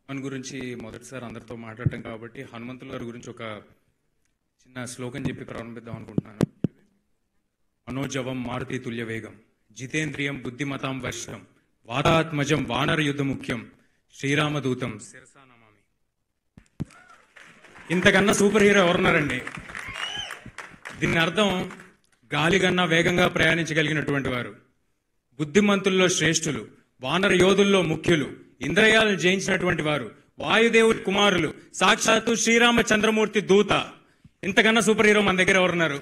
హనుమాన్ గురించి మొదటిసారి అందరితో మాట్లాడటం కాబట్టి హనుమంతుల గారి గురించి ఒక చిన్న శ్లోకం చెప్పి ప్రారంభిద్దాం అనుకుంటున్నాను మనోజవం మారుతి తుల్య వేగం జితేంద్రియం బుద్ధిమతాం వర్షం వాతాత్మజం వానర యుద్ధ ముఖ్యం శ్రీరామదూతం శిరసా నమామి ఇంతకన్నా సూపర్ హీరో ఎవరున్నారండి దీని అర్థం గాలి కన్నా వేగంగా ప్రయాణించగలిగినటువంటి వారు బుద్ధిమంతుల్లో శ్రేష్ఠులు వానర యోధుల్లో ముఖ్యులు ఇంద్రయాలను జయించినటువంటి వారు వాయుదేవుడి కుమారులు సాక్షాత్తు శ్రీరామచంద్రమూర్తి దూత ఇంతకన్నా సూపర్ హీరో మన దగ్గర ఎవరున్నారు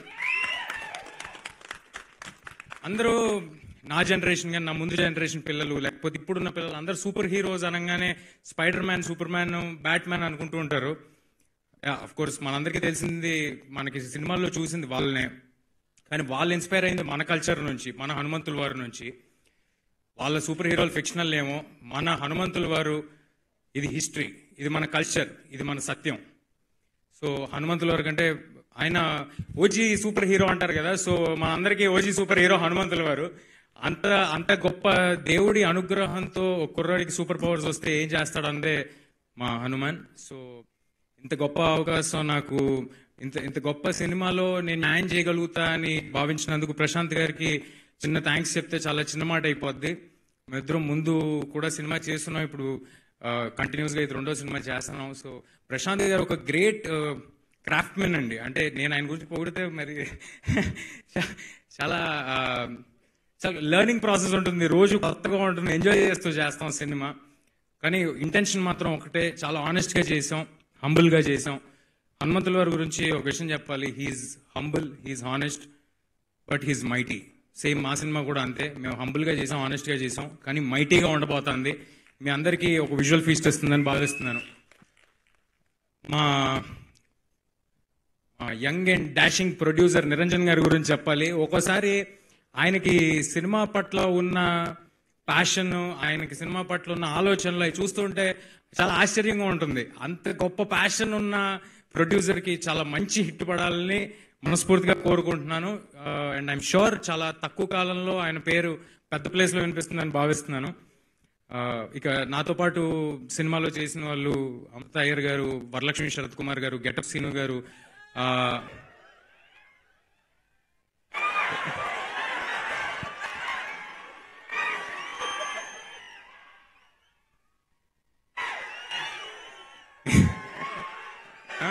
అందరూ నా జనరేషన్ కానీ నా ముందు జనరేషన్ పిల్లలు లేకపోతే ఇప్పుడున్న పిల్లలు అందరూ సూపర్ హీరోస్ అనగానే Spiderman Superman Batman అనుకుంటూ ఉంటారు అఫ్ కోర్స్ మనందరికీ తెలిసింది మనకి సినిమాల్లో చూసింది వాళ్ళనే కానీ వాళ్ళు ఇన్స్పైర్ అయింది మన కల్చర్ నుంచి మన హనుమంతుల వారి నుంచి వాళ్ళ సూపర్ హీరోలు ఫిక్షనల్ ఏమో మన హనుమంతుల వారు ఇది హిస్టరీ ఇది మన కల్చర్ ఇది మన సత్యం సో హనుమంతుల వారు కంటే ఆయన ఓజీ సూపర్ హీరో అంటారు కదా సో మా అందరికీ ఓజీ సూపర్ హీరో హనుమంతుల వారు అంత అంత గొప్ప దేవుడి అనుగ్రహంతో ఒక కుర్రాడికి సూపర్ పవర్స్ వస్తే ఏం చేస్తాడు అందే మా హనుమాన్ సో ఇంత గొప్ప అవకాశం నాకు ఇంత ఇంత గొప్ప సినిమాలో నేను న్యాయం చేయగలుగుతా అని భావించినందుకు ప్రశాంత్ గారికి చిన్న థ్యాంక్స్ చెప్తే చాలా చిన్న మాట అయిపోద్ది మేమిద్దరం ముందు కూడా సినిమా చేస్తున్నాం ఇప్పుడు కంటిన్యూస్ గా ఇది రెండో సినిమా చేస్తున్నాం సో ప్రశాంత్ గారు ఒక గ్రేట్ క్రాఫ్ట్ మెన్ అండి అంటే నేను ఆయన గురించి పొగిడితే మరి చాలా ఆ, చాలా లెర్నింగ్ ప్రాసెస్ ఉంటుంది రోజు కొత్తగా ఉంటుంది ఎంజాయ్ చేస్తూ చేస్తాం సినిమా కానీ ఇంటెన్షన్ మాత్రం ఒకటే చాలా ఆనెస్ట్ గా చేసాం హంబుల్ గా చేసాం హనుమంతుల వారి గురించి ఒక విషయం చెప్పాలి he's humble he's honest but he's mighty same మా సినిమా కూడా అంతే మేము హంబుల్ గా చేసాం ఆనెస్ట్ గా చేసాం కానీ మైటీగా ఉండబోతుంది మీ అందరికీ ఒక విజువల్ ఫీస్ట్ ఇస్తుందని భావిస్తున్నాను మా young and dashing producer Niranjan గారి గురించి చెప్పాలి ఒక్కోసారి ఆయనకి సినిమా పట్ల ఉన్న ప్యాషన్ ఆయనకి సినిమా పట్ల ఉన్న ఆలోచనలు అవి చూస్తుంటే చాలా ఆశ్చర్యంగా ఉంటుంది అంత గొప్ప ప్యాషన్ ఉన్న ప్రొడ్యూసర్ కి చాలా మంచి హిట్ పడాలని మనస్ఫూర్తిగా కోరుకుంటున్నాను అండ్ ఐఎమ్ షూర్ చాలా తక్కువ కాలంలో ఆయన పేరు పెద్ద ప్లేస్ లో వినిపిస్తుందని భావిస్తున్నాను ఆ, ఇక నాతో పాటు సినిమాలో చేసిన వాళ్ళు అమృత అయ్యర్ గారు వరలక్ష్మి శరత్ కుమార్ గారు గెటప్ సీను గారు ఆ, ఆ?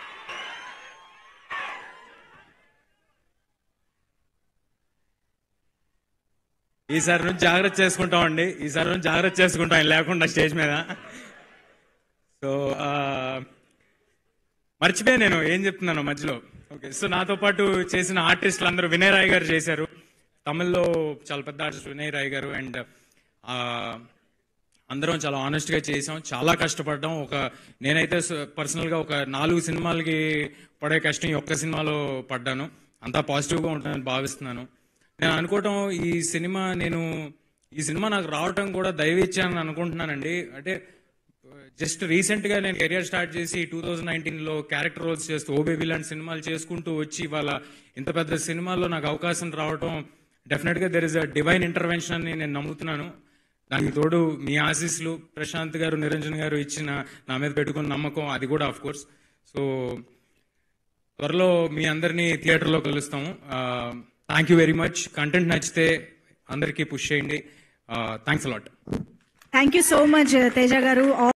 ఈసారి నుంచి జాగ్రత్త చేసుకుంటామండి ఈసారి నుంచి జాగ్రత్త చేసుకుంటాం ఆయన లేకుండా స్టేజ్ మీద సో ఆ, మర్చిపోయా నేను ఏం చెప్తున్నాను మధ్యలో ఓకే సో నాతో పాటు చేసిన ఆర్టిస్టులు అందరూ వినయ్ రాయ్ గారు చేశారు తమిళ్లో చాలా పెద్ద ఆర్టిస్ట్ వినయ్ రాయ్ గారు అండ్ అందరం చాలా ఆనెస్ట్ గా చేసాం చాలా కష్టపడ్డాం ఒక నేనైతే పర్సనల్ గా ఒక నాలుగు సినిమాలకి పడే కష్టం ఈ ఒక్క సినిమాలో పడ్డాను అంతా పాజిటివ్ గా ఉంటుందని భావిస్తున్నాను నేను అనుకోవటం ఈ సినిమా నేను ఈ సినిమా నాకు రావటం కూడా దయవిచ్చానని అనుకుంటున్నానండి అంటే జస్ట్ రీసెంట్ గా నేను కెరియర్ స్టార్ట్ చేసి టూ థౌజండ్ నైన్టీన్ లో క్యారెక్టర్ రోల్స్ చేస్తూ ఓ బేబీ లాంటి సినిమాలు చేసుకుంటూ వచ్చి ఇవాళ ఇంత పెద్ద సినిమాల్లో నాకు అవకాశం రావటం డెఫినెట్ గా there is a divine intervention అని నేను నమ్ముతున్నాను దానికి తోడు మీ ఆశీస్సులు ప్రశాంత్ గారు నిరంజన్ గారు ఇచ్చిన నా మీద పెట్టుకున్న నమ్మకం అది కూడా ఆఫ్ కోర్స్ సో త్వరలో మీ అందరినీ థియేటర్లో కలుస్తాము thank you very much content నచ్చితే అందరికీ పుష్ చేయండి thanks a lot thank you so much Teja గారు